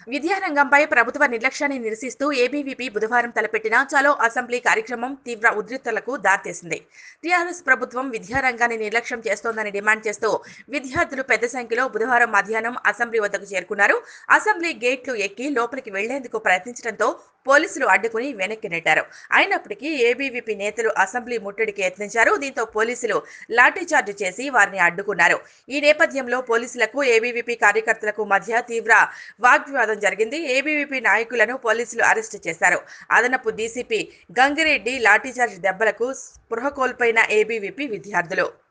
విద్యారంగంపై ప్రభుత్వ నిర్లక్ష్యాన్ని నిరసిస్తూ ఏబీవీపీ బుధవారం తలపెట్టిన చలో అసెంబ్లీ కార్యక్రమం తీవ్ర ఉద్రిక్తలకు దారితీసింది టీఆర్ఎస్ ప్రభుత్వం విద్యారంగాన్ని నిర్లక్ష్యం చేస్తోందని డిమాండ్ చేస్తూ విద్యార్థులు పెద్ద సంఖ్యలో బుధవారం మధ్యాహ్నం అసెంబ్లీ వద్దకు చేరుకున్నారు అసెంబ్లీ గేట్లు ఎక్కి లోపలికి వెళ్లేందుకు ప్రయత్నించడంతో పోలీసులు అడ్డుకుని వెనక్కి నెట్టారు అయినప్పటికీ ఏబీవీపీ నేతలు అసెంబ్లీ ముట్టడికి యత్నించారు దీంతో పోలీసులు లాఠీచార్జ్ చేసి వారిని అడ్డుకున్నారు ఈ నేపథ్యంలో పోలీసులకు ఏబీవీపీ కార్యకర్తలకు మధ్య తీవ్ర వాగ్వివాదం జరిగింది ఏబీవీపీ నాయకులను పోలీసులు అరెస్టు చేశారు అదనపు డీసీపీ గంగిరెడ్డి లాఠీచార్జ్ దెబ్బలకు స్పృహ కోల్పోయిన ఏబీవీపీ విద్యార్థులు